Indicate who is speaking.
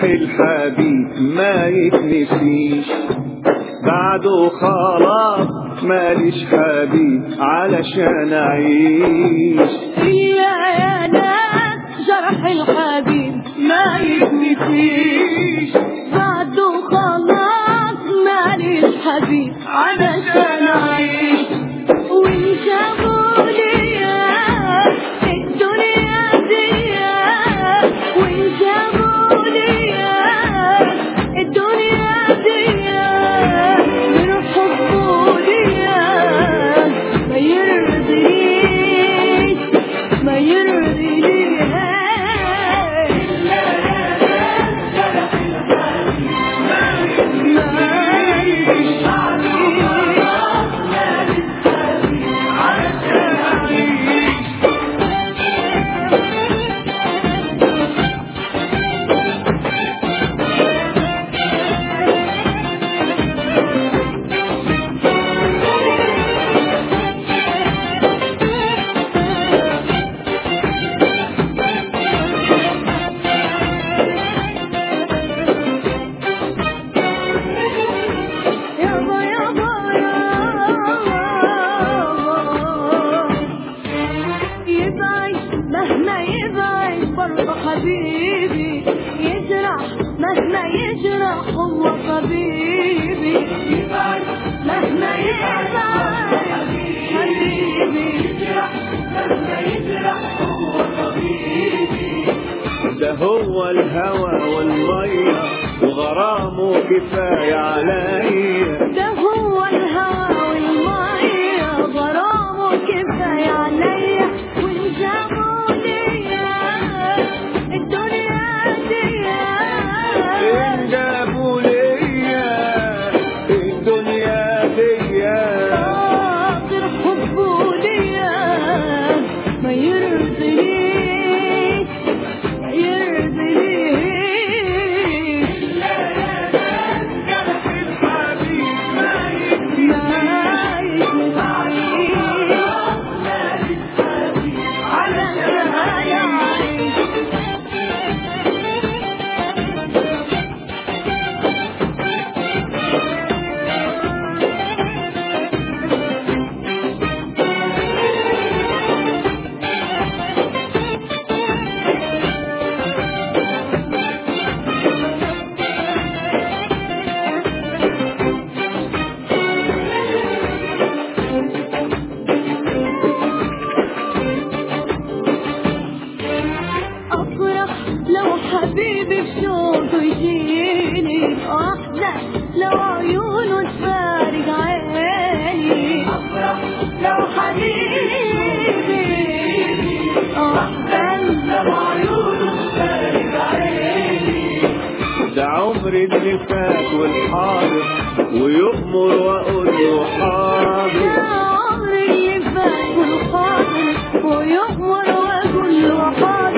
Speaker 1: جرح الحبيب ما يتنسيش بعده خلاص ماليش حبيب علشان اعيش
Speaker 2: إلا يا ناس جرح الحبيب ما يتنسيش بعده خلاص مالي الحبيب علشان أعيش وانجابوا ليا الدنيا دي وانجابوا ليا الدنيا دي من حبه ليا ما يرضينيش ما يرضينيش يابا يابا يابا يبعد مهما يبعد برضه حبيبي يجرح مهما يجرح هو حبيبي يبعد مهما يبعد حبيبي يجرح مهما يجرح هو حبيبي
Speaker 1: ده هو الهوى والمية وغرامه كفاية عليا
Speaker 2: ده هو الهوى والمية غرامه كفاية عليا وانجابوا ليا الدنيا دي
Speaker 1: إن جابوا ليا الدنيا ديا
Speaker 2: خاطر حبه ليا ما يرضينيش ما يرضينيش أفرح لو حبيبي بشوقه يجيني أحزن لو عيونه تفارق عيني أفرح لو حبيبي أحزن لو عيونه تفارق عيني
Speaker 1: ده عمري اللي فات والحاضر ويؤمر واقول له حاضر
Speaker 2: عمري اللي فات والحاضر ويغمر واقول له حاضر